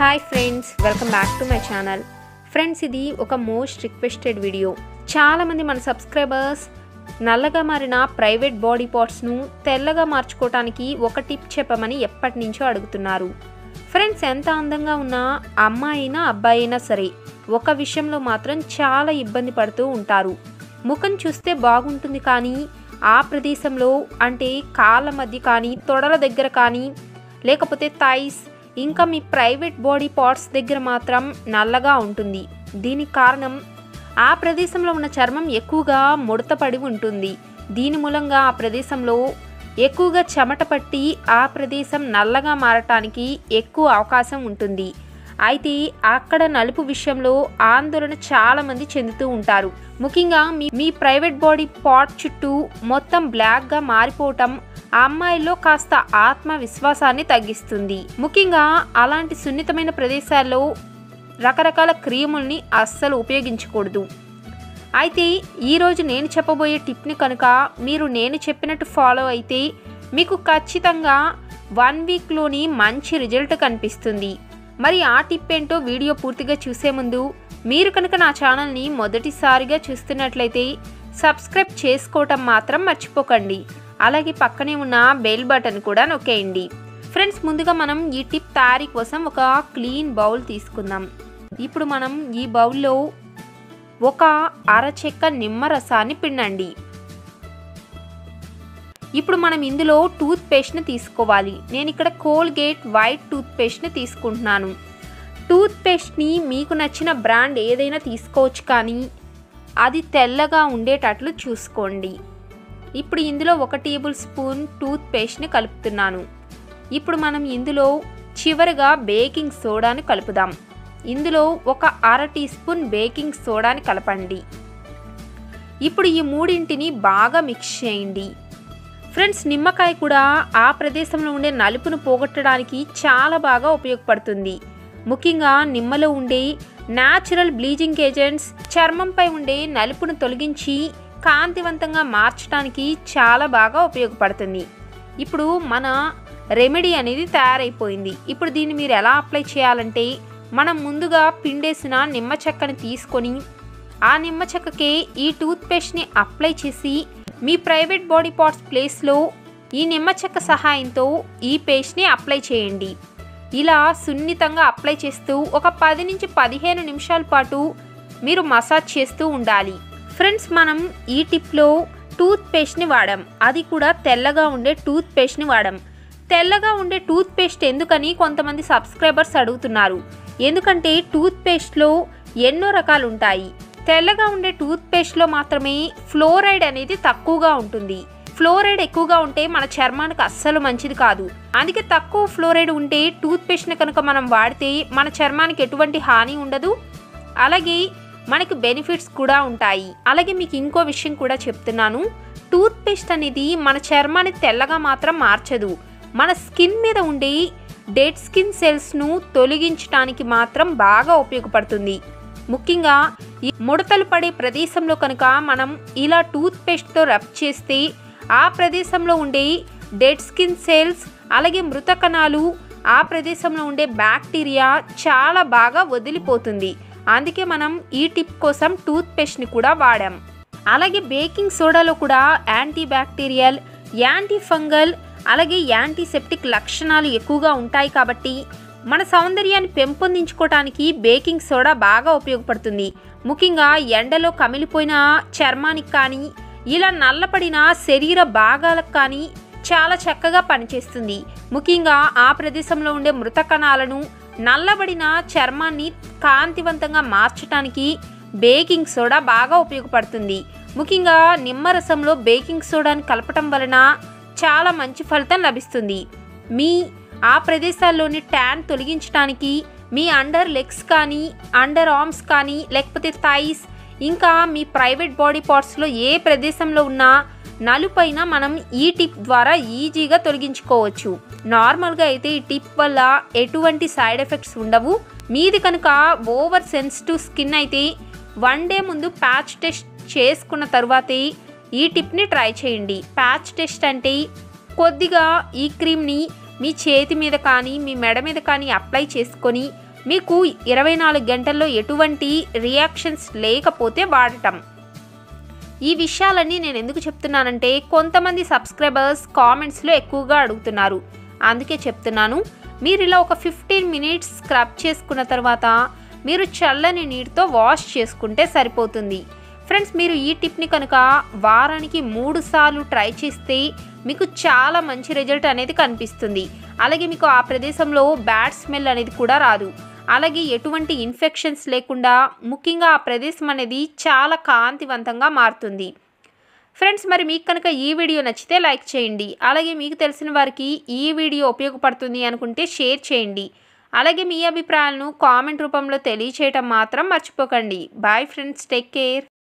hi friends welcome back to my channel friends ఇది ఒక most requested video చాలామంది మన సబ్స్క్రైబర్స్ నల్లగా మారిన ప్రైవేట్ బాడీ పార్ట్స్ను తెల్లగా మార్చుకోవటానికి ఒక టిప్ చెప్పమని ఎప్పటి నుంచో అడుగుతున్నారు ఫ్రెండ్స్ ఎంత అందంగా ఉన్నా అమ్మాయి అయినా అబ్బాయి అయినా సరే ఒక విషయంలో మాత్రం చాలా ఇబ్బంది పడుతూ ఉంటారు ముఖం చూస్తే బాగుంటుంది కానీ ఆ ప్రదేశంలో అంటే కాళ్ళ మధ్య కానీ తొడల దగ్గర కానీ లేకపోతే థైస్ ఇంకా మీ ప్రైవేట్ బాడీ పార్ట్స్ దగ్గర మాత్రం నల్లగా ఉంటుంది దీనికి కారణం ఆ ప్రదేశంలో ఉన్న చర్మం ఎక్కువగా ముడతపడి ఉంటుంది దీని మూలంగా ఆ ప్రదేశంలో ఎక్కువగా చెమట పట్టి ఆ ప్రదేశం నల్లగా మారటానికి ఎక్కువ అవకాశం ఉంటుంది అయితే అక్కడ నలుపు విషయంలో ఆందోళన చాలా మంది చెందుతూ ఉంటారు ముఖ్యంగా మీ మీ ప్రైవేట్ బాడీ పార్ట్ చుట్టూ మొత్తం బ్లాక్గా మారిపోవటం ఆ అమ్మాయిలో కాస్త ఆత్మవిశ్వాసాన్ని తగ్గిస్తుంది ముఖ్యంగా అలాంటి సున్నితమైన ప్రదేశాల్లో రకరకాల క్రీముల్ని అస్సలు ఉపయోగించకూడదు అయితే ఈరోజు నేను చెప్పబోయే టిప్ని కనుక మీరు నేను చెప్పినట్టు ఫాలో అయితే మీకు ఖచ్చితంగా వన్ వీక్లోని మంచి రిజల్ట్ కనిపిస్తుంది మరి ఆ టిప్ ఏంటో వీడియో పూర్తిగా చూసే ముందు మీరు కనుక నా ఛానల్ని మొదటిసారిగా చూస్తున్నట్లయితే సబ్స్క్రైబ్ చేసుకోవటం మాత్రం మర్చిపోకండి అలాగే పక్కనే ఉన్న బెల్ బటన్ కూడా నొక్కేయండి ఫ్రెండ్స్ ముందుగా మనం ఈ టిప్ తయారీ కోసం ఒక క్లీన్ బౌల్ తీసుకుందాం ఇప్పుడు మనం ఈ బౌల్లో ఒక అరచెక్క నిమ్మరసాన్ని పిండండి ఇప్పుడు మనం ఇందులో టూత్ పేస్ట్ని తీసుకోవాలి నేను ఇక్కడ కోల్గేట్ వైట్ టూత్ పేస్ట్ని తీసుకుంటున్నాను టూత్ పేస్ట్ని మీకు నచ్చిన బ్రాండ్ ఏదైనా తీసుకోవచ్చు కానీ అది తెల్లగా ఉండేటట్లు చూసుకోండి ఇప్పుడు ఇందులో ఒక టేబుల్ స్పూన్ టూత్ పేస్ట్ని కలుపుతున్నాను ఇప్పుడు మనం ఇందులో చివరిగా బేకింగ్ సోడాని కలుపుదాం ఇందులో ఒక అర టీ స్పూన్ బేకింగ్ సోడాని కలపండి ఇప్పుడు ఈ మూడింటిని బాగా మిక్స్ చేయండి ఫ్రెండ్స్ నిమ్మకాయ కూడా ఆ ప్రదేశంలో ఉండే నలుపును పోగొట్టడానికి చాలా బాగా ఉపయోగపడుతుంది ముఖ్యంగా నిమ్మలో ఉండే న్యాచురల్ బ్లీచింగ్ ఏజెంట్స్ చర్మంపై ఉండే నలుపును తొలగించి కాంతివంతంగా మార్చడానికి చాలా బాగా ఉపయోగపడుతుంది ఇప్పుడు మన రెమెడీ అనేది తయారైపోయింది ఇప్పుడు దీన్ని మీరు ఎలా అప్లై చేయాలంటే మనం ముందుగా పిండేసిన నిమ్మ చెక్కని తీసుకొని ఆ నిమ్మ చెక్కకే ఈ టూత్పేస్ట్ని అప్లై చేసి మీ ప్రైవేట్ బాడీ పార్ట్స్ ప్లేస్లో ఈ నిమ్మ చెక్క సహాయంతో ఈ పేస్ట్ని అప్లై చేయండి ఇలా సున్నితంగా అప్లై చేస్తూ ఒక పది నుంచి పదిహేను నిమిషాల పాటు మీరు మసాజ్ చేస్తూ ఉండాలి ఫ్రెండ్స్ మనం ఈ టిప్లో టూత్ పేస్ట్ని వాడాం అది కూడా తెల్లగా ఉండే టూత్ పేస్ట్ని వాడాం తెల్లగా ఉండే టూత్ పేస్ట్ ఎందుకని కొంతమంది సబ్స్క్రైబర్స్ అడుగుతున్నారు ఎందుకంటే టూత్ పేస్ట్లో ఎన్నో రకాలు ఉంటాయి తెల్లగా ఉండే టూత్ పేస్ట్లో మాత్రమే ఫ్లోరైడ్ అనేది తక్కువగా ఉంటుంది ఫ్లోరైడ్ ఎక్కువగా ఉంటే మన చర్మానికి అస్సలు మంచిది కాదు అందుకే తక్కువ ఫ్లోరైడ్ ఉంటే టూత్ పేస్ట్ని కనుక మనం వాడితే మన చర్మానికి ఎటువంటి హాని ఉండదు అలాగే మనకి బెనిఫిట్స్ కూడా ఉంటాయి అలాగే మీకు ఇంకో విషయం కూడా చెప్తున్నాను టూత్ పేస్ట్ అనేది మన చర్మాన్ని తెల్లగా మాత్రం మార్చదు మన స్కిన్ మీద ఉండే డెడ్ స్కిన్ సెల్స్ను తొలగించడానికి మాత్రం బాగా ఉపయోగపడుతుంది ముఖ్యంగా ఈ ముడతలు పడే ప్రదేశంలో కనుక మనం ఇలా టూత్ పేస్ట్తో రబ్ చేస్తే ఆ ప్రదేశంలో ఉండే డెడ్ స్కిన్ సెల్స్ అలాగే మృత కణాలు ఆ ప్రదేశంలో ఉండే బ్యాక్టీరియా చాలా బాగా వదిలిపోతుంది అందుకే మనం ఈ టిప్ కోసం టూత్ పేస్ట్ని కూడా వాడాం అలాగే బేకింగ్ సోడాలో కూడా యాంటీ బ్యాక్టీరియల్ యాంటీ ఫంగల్ అలాగే యాంటీసెప్టిక్ లక్షణాలు ఎక్కువగా ఉంటాయి కాబట్టి మన సౌందర్యాన్ని పెంపొందించుకోవటానికి బేకింగ్ సోడా బాగా ఉపయోగపడుతుంది ముఖ్యంగా ఎండలో కమిలిపోయిన చర్మానికి కానీ ఇలా నల్లపడిన శరీర భాగాలకు కానీ చాలా చక్కగా పనిచేస్తుంది ముఖ్యంగా ఆ ప్రదేశంలో ఉండే మృత కణాలను నల్లబడిన చర్మాన్ని కాంతివంతంగా మార్చడానికి బేకింగ్ సోడా బాగా ఉపయోగపడుతుంది ముఖ్యంగా నిమ్మరసంలో బేకింగ్ సోడాని కలపటం వలన చాలా మంచి ఫలితం లభిస్తుంది మీ ఆ ప్రదేశాల్లోని ట్యాన్ తొలగించడానికి మీ అండర్ లెగ్స్ కానీ అండర్ ఆర్మ్స్ కానీ లేకపోతే థైస్ ఇంకా మీ ప్రైవేట్ బాడీ పార్ట్స్లో ఏ ప్రదేశంలో ఉన్నా నలుపైన మనం ఈ టిప్ ద్వారా ఈజీగా తొలగించుకోవచ్చు నార్మల్గా అయితే ఈ టిప్ వల్ల ఎటువంటి సైడ్ ఎఫెక్ట్స్ ఉండవు మీది కనుక ఓవర్ సెన్సిటివ్ స్కిన్ అయితే వన్ డే ముందు ప్యాచ్ టెస్ట్ చేసుకున్న తర్వాతే ఈ టిప్ని ట్రై చేయండి ప్యాచ్ టెస్ట్ అంటే కొద్దిగా ఈ క్రీమ్ని మీ చేతి మీద కానీ మీ మెడ మీద కానీ అప్లై చేసుకొని మీకు ఇరవై నాలుగు గంటల్లో ఎటువంటి రియాక్షన్స్ లేకపోతే వాడటం ఈ విషయాలన్నీ నేను ఎందుకు చెప్తున్నానంటే కొంతమంది సబ్స్క్రైబర్స్ కామెంట్స్లో ఎక్కువగా అడుగుతున్నారు అందుకే చెప్తున్నాను మీరు ఇలా ఒక ఫిఫ్టీన్ మినిట్స్ స్క్రబ్ చేసుకున్న తర్వాత మీరు చల్లని నీటితో వాష్ చేసుకుంటే సరిపోతుంది ఫ్రెండ్స్ మీరు ఈ టిప్ని కనుక వారానికి మూడు సార్లు ట్రై చేస్తే మీకు చాలా మంచి రిజల్ట్ అనేది కనిపిస్తుంది అలాగే మీకు ఆ ప్రదేశంలో బ్యాడ్ స్మెల్ అనేది కూడా రాదు అలాగే ఎటువంటి ఇన్ఫెక్షన్స్ లేకుండా ముఖ్యంగా ఆ ప్రదేశం అనేది చాలా కాంతివంతంగా మారుతుంది ఫ్రెండ్స్ మరి మీకు కనుక ఈ వీడియో నచ్చితే లైక్ చేయండి అలాగే మీకు తెలిసిన వారికి ఈ వీడియో ఉపయోగపడుతుంది అనుకుంటే షేర్ చేయండి అలాగే మీ అభిప్రాయాలను కామెంట్ రూపంలో తెలియచేయటం మాత్రం మర్చిపోకండి బాయ్ ఫ్రెండ్స్ టేక్ కేర్